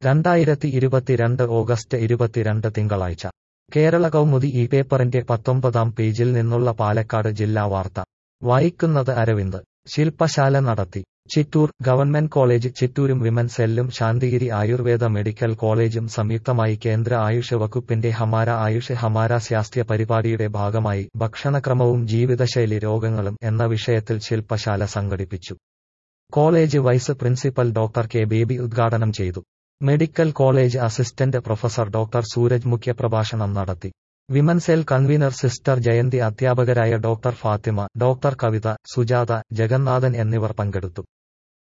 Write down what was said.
രണ്ടായിരത്തി ഇരുപത്തിരണ്ട് ഓഗസ്റ്റ് ഇരുപത്തിരണ്ട് തിങ്കളാഴ്ച കേരള കൗമുദി ഈ പേപ്പറിന്റെ പത്തൊമ്പതാം പേജിൽ നിന്നുള്ള പാലക്കാട് ജില്ലാ വാർത്ത വായിക്കുന്നത് അരവിന്ദ് ശില്പശാല നടത്തി ചിറ്റൂർ ഗവൺമെന്റ് കോളേജ് ചിറ്റൂരും വിമൻ സെല്ലും ശാന്തിഗിരി ആയുർവേദ മെഡിക്കൽ കോളേജും സംയുക്തമായി കേന്ദ്ര ആയുഷ് വകുപ്പിന്റെ ഹമാര ആയുഷ് ഹമാര ശാസ്ത്രീയ പരിപാടിയുടെ ഭാഗമായി ഭക്ഷണക്രമവും ജീവിതശൈലി രോഗങ്ങളും എന്ന വിഷയത്തിൽ ശില്പശാല സംഘടിപ്പിച്ചു college vice principal doctor K Baby ഉദ്ഘാടനം ചെയ്തു medical college assistant professor doctor Sooraj മുഖ്യപ്രഭാഷണം നടത്തി women cell convener sister Jayanthi അധ്യാപകരായ ഡോക്ടർ ഫാത്തിമ ഡോക്ടർ കവിത സുജാത ജഗന്നാഥൻ എന്നിവർ പങ്കെടുത്തു